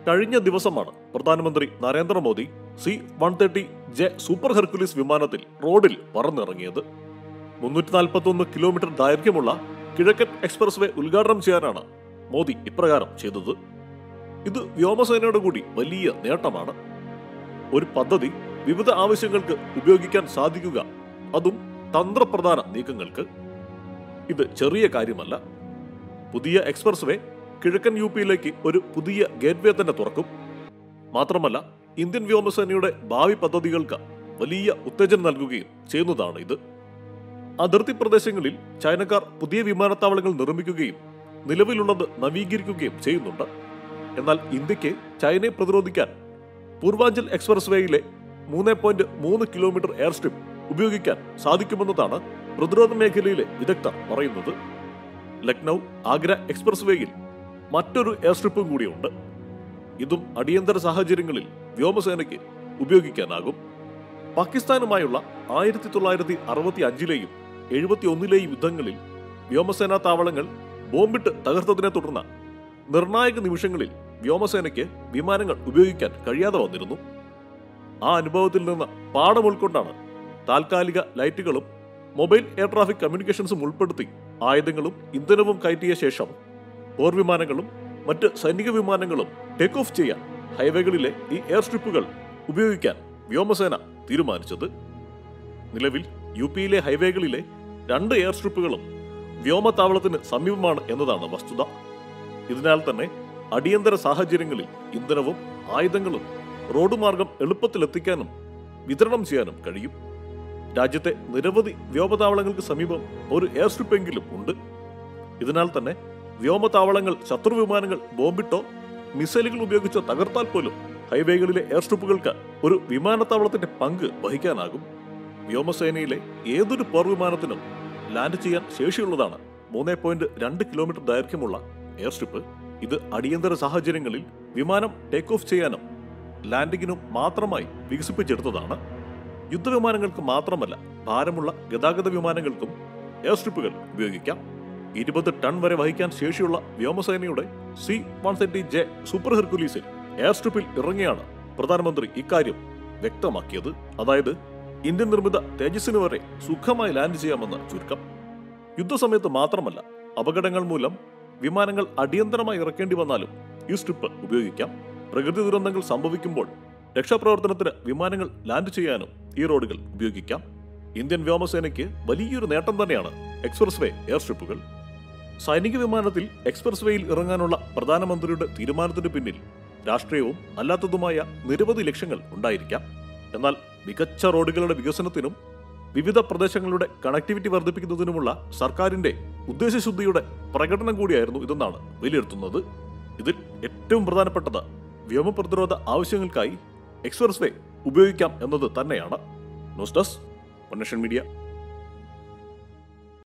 കഴിഞ്ഞ ദിവസമാണ് പ്രധാനമന്ത്രി Narendra Modi C one thirty J super Hercules വിമാനത്തിൽ റോഡിൽ പറന്നിറങ്ങിയത് മുന്നൂറ്റി നാൽപ്പത്തൊന്ന് കിലോമീറ്റർ ദൈർഘ്യമുള്ള കിഴക്കൻ എക്സ്പ്രസ് വേ ഉദ്ഘാടനം ചെയ്യാനാണ് മോദി ഇപ്രകാരം ചെയ്തത് ഇത് വ്യോമസേനയുടെ കൂടി വലിയ നേട്ടമാണ് ഒരു പദ്ധതി വിവിധ ആവശ്യങ്ങൾക്ക് ഉപയോഗിക്കാൻ സാധിക്കുക അതും തന്ത്രപ്രധാന നീക്കങ്ങൾക്ക് ഇത് ചെറിയ കാര്യമല്ല പുതിയ എക്സ്പ്രസ് വേ കിഴക്കൻ യു പിയിലേക്ക് ഒരു പുതിയ ഗേറ്റ്വേ തന്നെ തുറക്കും മാത്രമല്ല ഇന്ത്യൻ വ്യോമസേനയുടെ ഭാവി പദ്ധതികൾക്ക് വലിയ ഉത്തേജനം നൽകുകയും ചെയ്യുന്നതാണ് ഇത് അതിർത്തി പ്രദേശങ്ങളിൽ ചൈനക്കാർ പുതിയ വിമാനത്താവളങ്ങൾ നിർമ്മിക്കുകയും നിലവിലുള്ളത് നവീകരിക്കുകയും ചെയ്യുന്നുണ്ട് എന്നാൽ ഇന്ത്യക്ക് ചൈനയെ പ്രതിരോധിക്കാൻ പൂർവാഞ്ചൽ എക്സ്പ്രസ് വേയിലെ മൂന്ന് പോയിന്റ് മൂന്ന് കിലോമീറ്റർ എയർ സ്ട്രിപ്പ് ഉപയോഗിക്കാൻ സാധിക്കുമെന്നതാണ് പ്രതിരോധ മേഖലയിലെ വിദഗ്ധർ പറയുന്നത് ലക്നൗ ആഗ്ര എക്സ്പ്രസ് വേയിൽ മറ്റൊരു എയർ സ്ട്രിപ്പും കൂടിയുണ്ട് ഇതും അടിയന്തര സാഹചര്യങ്ങളിൽ വ്യോമസേനയ്ക്ക് ഉപയോഗിക്കാനാകും പാകിസ്ഥാനുമായുള്ള ആയിരത്തി തൊള്ളായിരത്തി അറുപത്തി അഞ്ചിലെയും എഴുപത്തി ഒന്നിലെയും യുദ്ധങ്ങളിൽ വ്യോമസേനാ താവളങ്ങൾ ബോംബിട്ട് തകർത്തതിനെ തുടർന്ന് നിർണായക നിമിഷങ്ങളിൽ വ്യോമസേനയ്ക്ക് വിമാനങ്ങൾ ഉപയോഗിക്കാൻ കഴിയാതെ വന്നിരുന്നു ആ അനുഭവത്തിൽ നിന്ന് പാഠം ഉൾക്കൊണ്ടാണ് താൽക്കാലിക ലൈറ്റുകളും മൊബൈൽ എയർ ട്രാഫിക് കമ്മ്യൂണിക്കേഷൻസും ഉൾപ്പെടുത്തി ആയുധങ്ങളും ഇന്ധനവും കയറ്റിയ ശേഷം പോർ വിമാനങ്ങളും മറ്റ് സൈനിക വിമാനങ്ങളും ടേക്ക് ഓഫ് ചെയ്യാൻ ഹൈവേകളിലെ ഈ എയർ സ്ട്രിപ്പുകൾ ഉപയോഗിക്കാൻ വ്യോമസേന തീരുമാനിച്ചത് നിലവിൽ യു പിയിലെ ഹൈവേകളിലെ രണ്ട് എയർ സ്ട്രിപ്പുകളും വ്യോമത്താവളത്തിന് സമീപമാണ് എന്നതാണ് വസ്തുത ഇതിനാൽ തന്നെ അടിയന്തര സാഹചര്യങ്ങളിൽ ഇന്ധനവും ആയുധങ്ങളും റോഡ് മാർഗം എളുപ്പത്തിൽ എത്തിക്കാനും വിതരണം ചെയ്യാനും കഴിയും രാജ്യത്തെ നിരവധി വ്യോമതാവളങ്ങൾക്ക് സമീപം ഒരു എയർ സ്ട്രിപ്പെങ്കിലും ഉണ്ട് ഇതിനാൽ തന്നെ വ്യോമതാവളങ്ങൾ ശത്രു വിമാനങ്ങൾ ബോംബിട്ടോ മിസൈലുകൾ ഉപയോഗിച്ചോ തകർത്താൽ പോലും ഹൈവേകളിലെ എയർ സ്ട്രിപ്പുകൾക്ക് ഒരു വിമാനത്താവളത്തിന്റെ പങ്ക് വഹിക്കാനാകും വ്യോമസേനയിലെ ഏതൊരു പോർ വിമാനത്തിനും ലാൻഡ് ചെയ്യാൻ ശേഷിയുള്ളതാണ് മൂന്ന് പോയിന്റ് രണ്ട് കിലോമീറ്റർ ദൈർഘ്യമുള്ള എയർ സ്ട്രിപ്പ് ഇത് അടിയന്തര സാഹചര്യങ്ങളിൽ വിമാനം ടേക്ക് ഓഫ് ചെയ്യാനും ലാൻഡിങ്ങിനും മാത്രമായി വികസിപ്പിച്ചെടുത്തതാണ് യുദ്ധവിമാനങ്ങൾക്ക് മാത്രമല്ല ഭാരമുള്ള ഗതാഗത വിമാനങ്ങൾക്കും എയർ സ്ട്രിപ്പുകൾ ഉപയോഗിക്കാം ഇരുപത് ടൺ വരെ വഹിക്കാൻ ശേഷിയുള്ള വ്യോമസേനയുടെ C one thirty J super ഹെർക്കുലീസിൽ എയർ സ്ട്രിപ്പിൽ ഇറങ്ങിയാണ് പ്രധാനമന്ത്രി ഇക്കാര്യം വ്യക്തമാക്കിയത് അതായത് ഇന്ത്യൻ നിർമ്മിത തേജസ്സിന് വരെ സുഖമായി ലാൻഡ് ചെയ്യാമെന്ന് ചുരുക്കം യുദ്ധസമയത്ത് മാത്രമല്ല അപകടങ്ങൾ മൂലം വിമാനങ്ങൾ അടിയന്തരമായി ഇറക്കേണ്ടി വന്നാലും ഈ സ്ട്രിപ്പ് ഉപയോഗിക്കാം പ്രകൃതി ദുരന്തങ്ങൾ സംഭവിക്കുമ്പോൾ രക്ഷാപ്രവർത്തനത്തിന് വിമാനങ്ങൾ ലാൻഡ് ചെയ്യാനും ഈ റോഡുകൾ ഉപയോഗിക്കാം ഇന്ത്യൻ വ്യോമസേനയ്ക്ക് വലിയൊരു നേട്ടം തന്നെയാണ് എക്സ്പ്രസ് വേ എയർ സ്ട്രിപ്പുകൾ സൈനിക വിമാനത്തിൽ എക്സ്പ്രസ് വേയിൽ ഇറങ്ങാനുള്ള പ്രധാനമന്ത്രിയുടെ തീരുമാനത്തിന് പിന്നിൽ രാഷ്ട്രീയവും അല്ലാത്തതുമായ നിരവധി ലക്ഷ്യങ്ങൾ ഉണ്ടായിരിക്കാം എന്നാൽ മികച്ച റോഡുകളുടെ വികസനത്തിനും വിവിധ പ്രദേശങ്ങളുടെ കണക്ടിവിറ്റി വർദ്ധിപ്പിക്കുന്നതിനുമുള്ള സർക്കാരിന്റെ ഉദ്ദേശശുദ്ധിയുടെ പ്രകടനം കൂടിയായിരുന്നു ഇതെന്നാണ് വിലയിരുത്തുന്നത് ഇതിൽ ഏറ്റവും പ്രധാനപ്പെട്ടത് വ്യോമ പ്രതിരോധ ആവശ്യങ്ങൾക്കായി എക്സ്പ്രസ് വേ ഉപയോഗിക്കാം എന്നത് തന്നെയാണ് ന്യൂസ് ഡെസ്ക് മീഡിയ